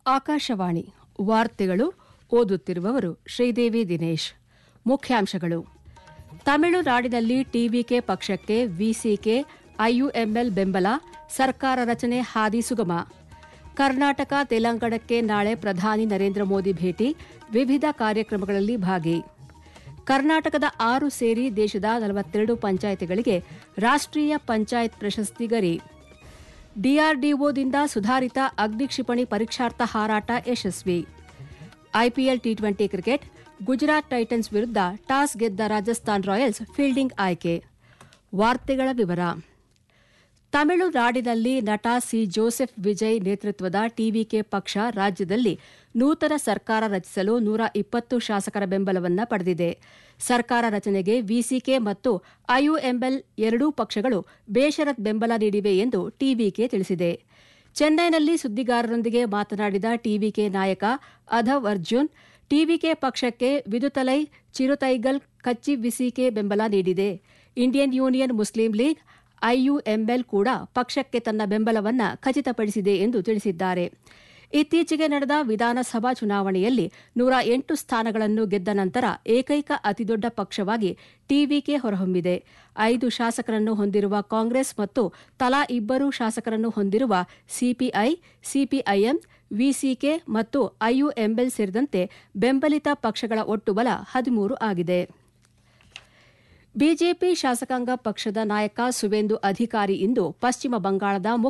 ಆಕಾಶವಾಣಿ ವಾರ್ತೆಗಳು ಓದುತ್ತಿರುವವರು ಶ್ರೀದೇವಿ ದಿನೇಶ್ ಮುಖ್ಯಾಂಶಗಳು ತಮಿಳುನಾಡಿನಲ್ಲಿ ಟಿವಿಕೆ ಪಕ್ಷಕ್ಕೆ ವಿಸಿಕೆ ಐಯುಎಂಎಲ್ ಬೆಂಬಲ ಸರ್ಕಾರ ರಚನೆ ಹಾದಿ ಸುಗಮ ಕರ್ನಾಟಕ ತೆಲಂಗಾಣಕ್ಕೆ ನಾಳೆ ಪ್ರಧಾನಿ ನರೇಂದ್ರ ಮೋದಿ ಭೇಟಿ ವಿವಿಧ ಕಾರ್ಯಕ್ರಮಗಳಲ್ಲಿ ಭಾಗಿ ಕರ್ನಾಟಕದ ಆರು ಸೇರಿ ದೇಶದ ನಲವತ್ತೆರಡು ಪಂಚಾಯಿತಿಗಳಿಗೆ ರಾಷ್ಟ್ರೀಯ ಪಂಚಾಯತ್ ಪ್ರಶಸ್ತಿ ಗರಿ ಡಿಆರ್ಡಿಒದಿಂದ ಸುಧಾರಿತ ಅಗ್ನಿಕ್ಷಿಪಣಿ ಪರೀಕ್ಷಾರ್ಥ ಹಾರಾಟ ಯಶಸ್ವಿ IPL T twenty cricket Gujarat titans ವಿರುದ್ಧ ಟಾಸ್ ಗೆದ್ದ ರಾಜಸ್ಥಾನ್ ರಾಯಲ್ಸ್ ಫೀಲ್ಡಿಂಗ್ ಆಯ್ಕೆ ವಾರ್ತೆಗಳ ವಿವರ ತಮಿಳುನಾಡಿನಲ್ಲಿ ನಟ ಸಿ ಜೋಸೆಫ್ ವಿಜಯ್ ನೇತೃತ್ವದ ಟಿವಿಕೆ ಪಕ್ಷ ರಾಜ್ಯದಲ್ಲಿ ನೂತನ ಸರ್ಕಾರ ರಚಿಸಲು ನೂರ ಇಪ್ಪತ್ತು ಶಾಸಕರ ಬೆಂಬಲವನ್ನು ಪಡೆದಿದೆ ಸರ್ಕಾರ ರಚನೆಗೆ ವಿಸಿಕೆ ಮತ್ತು ಐಯುಎಂಎಲ್ ಎರಡೂ ಪಕ್ಷಗಳು ಬೇಷರತ್ ಬೆಂಬಲ ನೀಡಿವೆ ಎಂದು ಟಿವಿಕೆ ತಿಳಿಸಿದೆ ಚೆನ್ನೈನಲ್ಲಿ ಸುದ್ದಿಗಾರರೊಂದಿಗೆ ಮಾತನಾಡಿದ ಟಿವಿಕೆ ನಾಯಕ ಅಧವ್ ಅರ್ಜುನ್ ಟಿವಿಕೆ ಪಕ್ಷಕ್ಕೆ ವಿದುತಲೈ ಚಿರುತೈಗಲ್ ಕಚ್ಚಿ ವಿಸಿಕೆ ಬೆಂಬಲ ನೀಡಿದೆ Indian Union Muslim League IUML ಕೂಡ ಪಕ್ಷಕ್ಕೆ ತನ್ನ ಬೆಂಬಲವನ್ನು ಖಚಿತಪಡಿಸಿದೆ ಎಂದು ತಿಳಿಸಿದ್ದಾರೆ ಇತ್ತೀಚೆಗೆ ನಡೆದ ವಿಧಾನಸಭಾ ಚುನಾವಣೆಯಲ್ಲಿ ನೂರ ಎಂಟು ಸ್ಥಾನಗಳನ್ನು ಗೆದ್ದ ನಂತರ ಏಕೈಕ ಅತಿದೊಡ್ಡ ಪಕ್ಷವಾಗಿ ಟಿವಿಕೆ ಹೊರಹೊಮ್ಮಿದೆ ಐದು ಶಾಸಕರನ್ನು ಹೊಂದಿರುವ ಕಾಂಗ್ರೆಸ್ ಮತ್ತು ತಲಾ ಇಬ್ಬರು ಶಾಸಕರನ್ನು ಹೊಂದಿರುವ ಸಿಪಿಐ ಸಿಪಿಐಎಂ ವಿಸಿಕೆ ಮತ್ತು ಐಯುಎಂಎಲ್ ಸೇರಿದಂತೆ ಬೆಂಬಲಿತ ಪಕ್ಷಗಳ ಒಟ್ಟು ಬಲ ಹದಿಮೂರು ಆಗಿದೆ ಬಿಜೆಪಿ ಶಾಸಕಾಂಗ ಪಕ್ಷದ ನಾಯಕ ಸುವೇಂದು ಅಧಿಕಾರಿ ಇಂದು ಪಶ್ಚಿಮ ಬಂಗಾಳದ